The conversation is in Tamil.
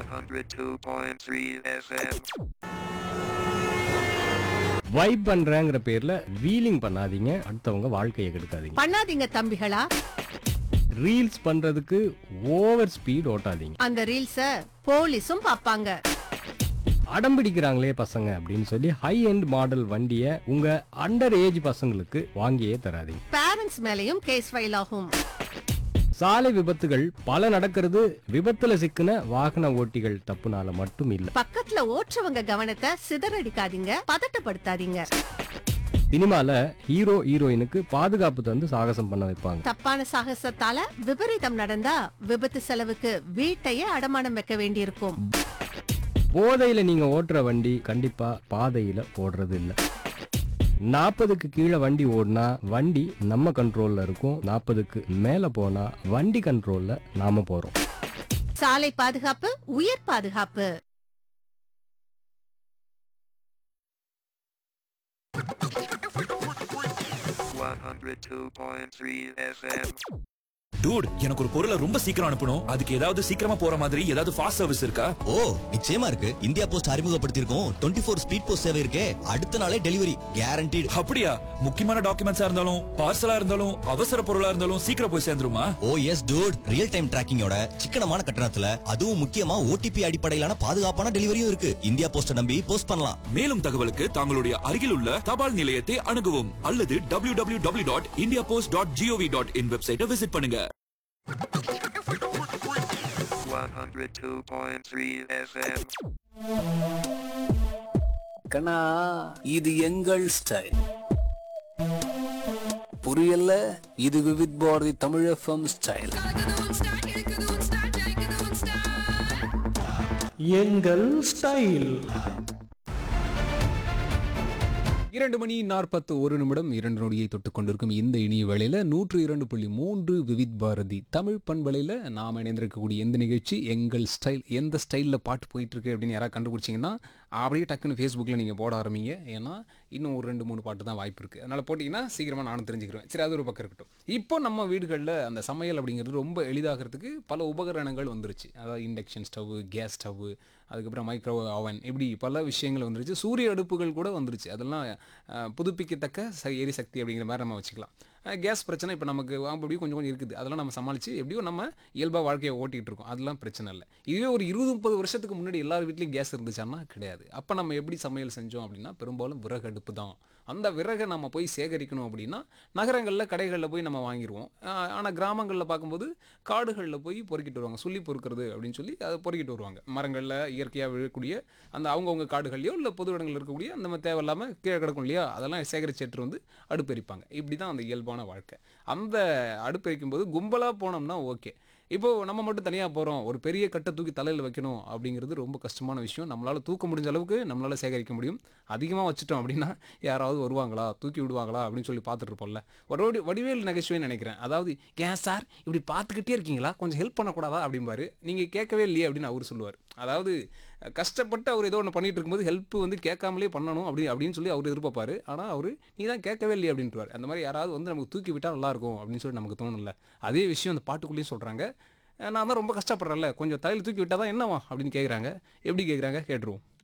102.3 FM. வைப் பண்றேங்கிற பேர்ல வீலிங் பண்ணாதீங்க அடுத்தவங்க வாழ்க்கையை கெடுக்காதீங்க பண்ணாதீங்க தம்பிகளா ரீல்ஸ் பண்றதுக்கு ஓவர் ஸ்பீட் ஓட்டாதீங்க அந்த ரீல்ஸ போலீஸும் பாப்பாங்க அடம் பிடிக்கிறாங்களே பசங்க அப்படின்னு சொல்லி ஹை எண்ட் மாடல் வண்டியை உங்க அண்டர் ஏஜ் பசங்களுக்கு வாங்கியே தராதீங்க பேரண்ட்ஸ் மேலயும் கேஸ் ஃபைல் ஆகும் சாலை விபத்துகள் பல நடக்கிறது விபத்துல சிக்கின வாகன ஓட்டிகள் தப்புனால மட்டும் இல்ல பக்கத்துல ஓட்டுறவங்க கவனத்தை சிதறடிக்காதீங்க பதட்டப்படுத்தாதீங்க சினிமால ஹீரோ ஹீரோயினுக்கு பாதுகாப்பு தந்து சாகசம் பண்ண வைப்பாங்க தப்பான சாகசத்தால விபரீதம் நடந்தா விபத்து செலவுக்கு வீட்டையே அடமானம் வைக்க வேண்டியிருக்கும் போதையில நீங்க ஓட்டுற வண்டி கண்டிப்பா பாதையில ஓடுறது இல்ல நாற்பதுக்கு கீழே வண்டி ஓடினா வண்டி நம்ம கண்ட்ரோல்ல இருக்கும் நாற்பதுக்கு மேல போனா வண்டி கண்ட்ரோல்ல நாம போறோம் சாலை பாதுகாப்பு உயிர் பாதுகாப்பு One hundred two point three FM. Dude எனக்கு ஒரு பொருளை ரொம்ப சீக்கிரம் அனுப்பணும் அதுக்கு ஏதாவது சீக்கிரமா போற மாதிரி ஏதாவது ஃபாஸ்ட் சர்வீஸ் இருக்கா ஓ நிச்சயமா இருக்கு இந்தியா போஸ்ட் அறிமுகப்படுத்தியிருக்கோம் டுவெண்ட்டி ஃபோர் ஸ்பீட் போஸ்ட் சேவை இருக்கே அடுத்த நாளே டெலிவரி கேரண்டீடு அப்படியா முக்கியமான டாக்குமெண்ட்ஸா இருந்தாலும் பார்சலா இருந்தாலும் அவசர பொருளா இருந்தாலும் சீக்கிரம் போய் சேர்ந்துருமா oh yes dude real time டிராக்கிங்கோட சிக்கனமான கட்டணத்துல அதுவும் முக்கியமா ஓடிபி அடிப்படையிலான பாதுகாப்பான டெலிவரியும் இருக்கு இந்தியா போஸ்ட நம்பி போஸ்ட் பண்ணலாம் மேலும் தகவலுக்கு தங்களுடைய அருகில் உள்ள தபால் நிலையத்தை அணுகவும் அல்லது W W W dot India post dot gov dot in வெப்சைட்டை விசிட் பண்ணுங்க One hundred two point three FM. கண்ணா இது எங்கள் ஸ்டைல் புரியல இது விவித் பாரதி தமிழ் எஃப்எம் ஸ்டைல் எங்கள் ஸ்டைல் இரண்டு மணி நாற்பத்து ஒரு நிமிடம் இரண்டு நொடியை தொட்டு கொண்டிருக்கும் இந்த இனிய வேளையில நூற்று இரண்டு புள்ளி மூன்று விவித் பாரதி தமிழ் பண்பலையில நாம் இணைந்திருக்கக்கூடிய எந்த நிகழ்ச்சி எங்கள் ஸ்டைல் எந்த ஸ்டைலில் பாட்டு போயிட்டு இருக்கு அப்படின்னு யாராவது கண்டுபிடிச்சிங்கன்னா அப்படியே டக்குன்னு ஃபேஸ்புக்கில் நீங்கள் போட ஆரம்பிங்க ஏன்னா இன்னும் ஒரு ரெண்டு மூணு பாட்டு தான் வாய்ப்பு இருக்குது அதனால் போட்டிங்கன்னா சீக்கிரமாக நானும் தெரிஞ்சுக்கிறேன் சரி அது ஒரு பக்கம் இருக்கட்டும் இப்போ நம்ம வீடுகளில் அந்த சமையல் அப்படிங்கிறது ரொம்ப எளிதாகிறதுக்கு பல உபகரணங்கள் வந்துருச்சு அதாவது இண்டக்ஷன் ஸ்டவ் கேஸ் ஸ்டவ் அதுக்கப்புறம் மைக்ரோ அவன் இப்படி பல விஷயங்கள் வந்துருச்சு சூரிய அடுப்புகள் கூட வந்துருச்சு அதெல்லாம் அஹ், புதுப்பிக்கத்தக்க ச- எரிசக்தி அப்படிங்கிற மாதிரி நம்ம வச்சுக்கலாம் அஹ், கேஸ் பிரச்சனை இப்போ நமக்கு அப்படி கொஞ்சம் கொஞ்சம் இருக்குது அதெல்லாம் நம்ம சமாளித்து எப்படியோ நம்ம இயல்பாக வாழ்க்கையை ஓட்டிகிட்டு இருக்கோம் அதெல்லாம் பிரச்சனை இல்லை இதுவே ஒரு இருபது முப்பது வருஷத்துக்கு முன்னாடி எல்லார் வீட்லேயும் கேஸ் இருந்துச்சான்னா கிடையாது அப்போ நம்ம எப்படி சமையல் செஞ்சோம் அப்படின்னா பெரும்பாலும் விறகு அடுப்பு தான் அந்த விறகை நம்ம போய் சேகரிக்கணும் அப்படின்னா நகரங்களில் கடைகளில் போய் நம்ம வாங்கிடுவோம் ஆனால் கிராமங்களில் பார்க்கும்போது காடுகளில் போய் பொறுக்கிட்டு வருவாங்க சொல்லி பொறுக்கிறது அப்படின்னு சொல்லி அதை பொறுக்கிட்டு வருவாங்க மரங்களில் இயற்கையாக விழக்கூடிய அந்த அவங்கவுங்க காடுகள்லையோ இல்லை பொது இடங்களில் இருக்கக்கூடிய அந்த மாதிரி தேவையில்லாமல் கீழே கிடக்கும் இல்லையா அதெல்லாம் சேகரிச்சு எடுத்துட்டு வந்து அடுப்பெரிப்பாங்க இப்படி தான் அந்த இயல்பான வாழ்க்கை அந்த அடுப்பெரிக்கும் போது கும்பலாக போனோம்னா ஓகே இப்போ நம்ம மட்டும் தனியாக போகிறோம் ஒரு பெரிய கட்டை தூக்கி தலையில் வைக்கணும் அப்படிங்கிறது ரொம்ப கஷ்டமான விஷயம் நம்மளால் தூக்க முடிஞ்ச அளவுக்கு நம்மளால் சேகரிக்க முடியும் அதிகமாக வச்சுட்டோம் அப்படின்னா யாராவது வருவாங்களா தூக்கி விடுவாங்களா அப்படின்னு சொல்லி பார்த்துட்டு இருப்போம்ல ஒரு வடி வடிவேல் நகைச்சுவைன்னு நினைக்கிறேன் அதாவது ஏன் சார் இப்படி பார்த்துக்கிட்டே இருக்கீங்களா கொஞ்சம் ஹெல்ப் பண்ணக்கூடாதா அப்படிம்பாரு நீங்கள் கேட்கவே இல்லையே அப்படின்னு அவர் சொல்லுவார் அதாவது அஹ், கஷ்டப்பட்டு அவர் ஏதோ ஒன்று பண்ணிட்டு இருக்கும்போது ஹெல்ப் வந்து கேட்காமலே பண்ணணும் அப்படி அப்படின்னு சொல்லி அவர் எதிர்பார்ப்பாரு ஆனால் அவர் நீ தான் கேட்கவே இல்லையே அப்படின்ட்டுவார் அந்த மாதிரி யாராவது வந்து நமக்கு தூக்கி விட்டால் நல்லா இருக்கும் அப்படின்னு சொல்லி நமக்கு தோணும்ல அதே விஷயம் அந்த பாட்டுக்குள்ளேயும் சொல்கிறாங்க நான் தான் ரொம்ப கஷ்டப்படுறேன்ல கொஞ்சம் தலையில் தூக்கி விட்டால் தான் என்னவா அப்படின்னு கேட்குறாங்க எப்படி கேட்குறாங்க கேட்டுருவோம்